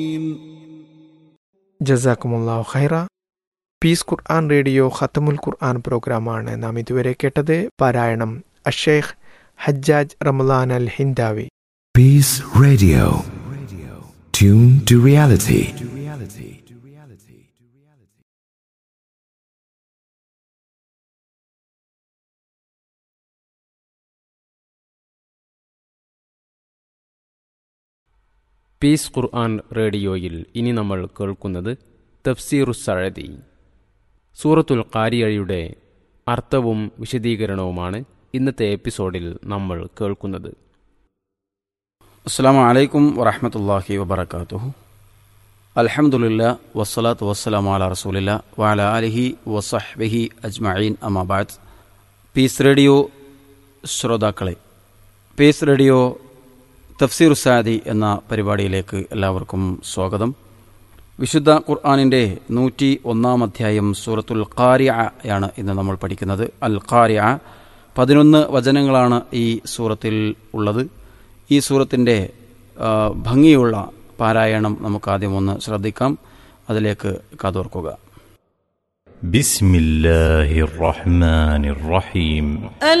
ജസാക്കുമുല്ലാഹു ഖൈറ പീസ് ഖുർആൻ റേഡിയോ ഖത്തമുൽ ഖുർആൻ പ്രോഗ്രാമാണ് നാം ഇതുവരെ കേട്ടത് പാരായണം അഷേഖ് Hajjaj Ramadan al Hindawi Peace Radio. Tune to reality. Peace ഖുർആൻ റേഡിയോയിൽ ഇനി നമ്മൾ കേൾക്കുന്നത് തഫ്സീറു സഴതി സൂറത്തുൽ കാരിയയുടെ അർത്ഥവും വിശദീകരണവുമാണ് ഇന്നത്തെ എപ്പിസോഡിൽ നമ്മൾ കേൾക്കുന്നത് അസ്സാം വലൈക്കും വറഹമത്തല്ലാഹി വബർക്കാത്തുഹു അൽഹംദുലില്ല വസ്സലാത്തു വസ്സലാം അല റസൂലില്ല വാല അലിഹി വസഹ്ബിഹി അജ്മഈൻ അമാബാദ് പീസ് റേഡിയോ ശ്രോതാക്കളെ പീസ് റേഡിയോ തഫ്സീർ സാദി എന്ന പരിപാടിയിലേക്ക് എല്ലാവർക്കും സ്വാഗതം വിശുദ്ധ ഖുർആാനിൻ്റെ നൂറ്റി ഒന്നാം അധ്യായം സൂറത്തുൽ ഖാരിയ ആണ് ഇന്ന് നമ്മൾ പഠിക്കുന്നത് അൽ ഖാരിയ പതിനൊന്ന് വചനങ്ങളാണ് ഈ സൂറത്തിൽ ഉള്ളത് ഈ സൂറത്തിൻ്റെ ആ, ഭംഗിയുള്ള പാരായണം നമുക്ക് ആദ്യം ഒന്ന് ശ്രദ്ധിക്കാം അതിലേക്ക് കാതോർക്കുക بسم الله الرحمن الرحيم